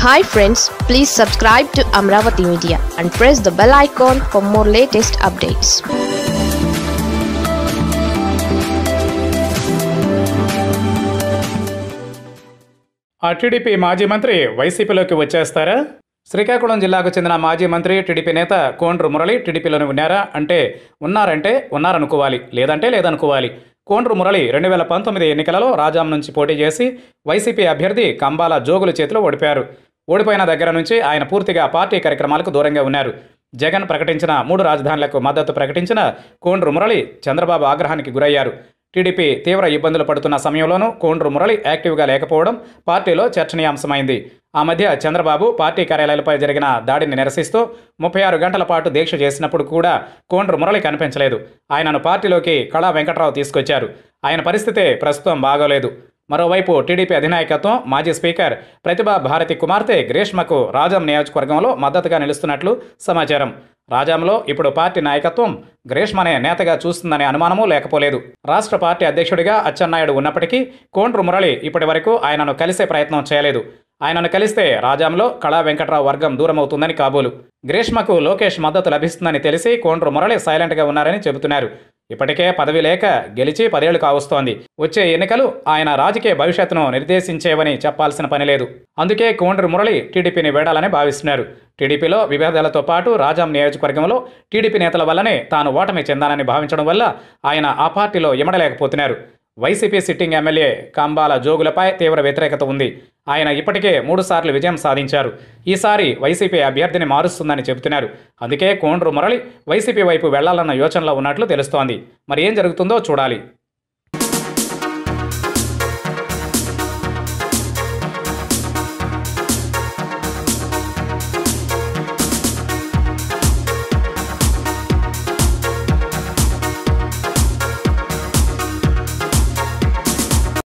hi friends please subscribe to Amaravati media and press the bell icon for more latest updates ఆ TDP మాజీ మంత్రి వైసీపీలోకి వచ్చేస్తారా శ్రీకాకుళం జిల్లాకు చెందిన మాజీ మంత్రి టీడీపీ నేత కోండ్రు మురళి టీడీపీలోనే ఉన్నారా అంటే ఉన్నారంటే ఉన్నారనుకోవాలి లేదంటే లేదనుకోవాలి కోండ్రు మురళి రెండు వేల పంతొమ్మిది ఎన్నికలలో రాజాం నుంచి పోటీ చేసి వైసీపీ అభ్యర్థి కంబాల జోగుల చేతిలో ఓడిపారు ఓడిపోయిన దగ్గర నుంచి ఆయన పూర్తిగా పార్టీ కార్యక్రమాలకు దూరంగా ఉన్నారు జగన్ ప్రకటించిన మూడు రాజధానులకు మద్దతు ప్రకటించిన కోండ్రు మురళి చంద్రబాబు ఆగ్రహానికి గురయ్యారు టీడీపీ తీవ్ర ఇబ్బందులు పడుతున్న సమయంలోనూ కోండ్రు మురళి యాక్టివ్గా లేకపోవడం పార్టీలో చర్చనీయాంశమైంది ఆ మధ్య చంద్రబాబు పార్టీ కార్యాలయాలపై జరిగిన దాడిని నిరసిస్తూ ముప్పై ఆరు గంటల పాటు దీక్ష చేసినప్పుడు కూడా కోండ్రు మురళి కనిపించలేదు ఆయనను పార్టీలోకి కళా వెంకట్రావు తీసుకొచ్చారు ఆయన పరిస్థితే ప్రస్తుతం బాగోలేదు మరోవైపు టీడీపీ అధినాయకత్వం మాజీ స్పీకర్ ప్రతిభా భారతి కుమార్తె గ్రీష్మకు రాజం నియోజకవర్గంలో మద్దతుగా నిలుస్తున్నట్లు సమాచారం రాజాంలో ఇప్పుడు పార్టీ నాయకత్వం గ్రీష్మనే నేతగా చూస్తుందనే అనుమానమూ లేకపోలేదు రాష్ట్ర పార్టీ అధ్యక్షుడిగా అచ్చెన్నాయుడు ఉన్నప్పటికీ కోండ్రు మురళి ఇప్పటి వరకు ఆయనను కలిసే ప్రయత్నం చేయలేదు ఆయనను కలిస్తే రాజాంలో కళా వెంకట్రావు వర్గం దూరమవుతుందని కాబోలు గ్రీష్మకు లోకేష్ మద్దతు లభిస్తుందని తెలిసి కోండ్రు మురళి సైలెంట్గా ఉన్నారని చెబుతున్నారు ఇప్పటికే పదవి లేక గెలిచి పదేళ్లు కావస్తోంది వచ్చే ఎన్నికలు ఆయన రాజకీయ భవిష్యత్తును నిర్దేశించేవని చెప్పాల్సిన పని లేదు అందుకే కోండ్రు మురళి టీడీపీని వేడాలని భావిస్తున్నారు టీడీపీలో విభేదాలతో పాటు రాజాం నియోజకవర్గంలో టీడీపీ నేతల వల్లనే తాను ఓటమి చెందానని భావించడం వల్ల ఆయన ఆ పార్టీలో ఇమడలేకపోతున్నారు వైసీపీ సిట్టింగ్ ఎమ్మెల్యే కంబాల జోగులపై తీవ్ర వ్యతిరేకత ఉంది ఆయన ఇప్పటికే మూడుసార్లు విజయం సాధించారు ఈసారి వైసీపీ అభ్యర్థిని మారుస్తుందని చెబుతున్నారు అందుకే కోండ్రు మురళి వైసీపీ వైపు వెళ్లాలన్న యోచనలో ఉన్నట్లు తెలుస్తోంది మరి ఏం జరుగుతుందో చూడాలి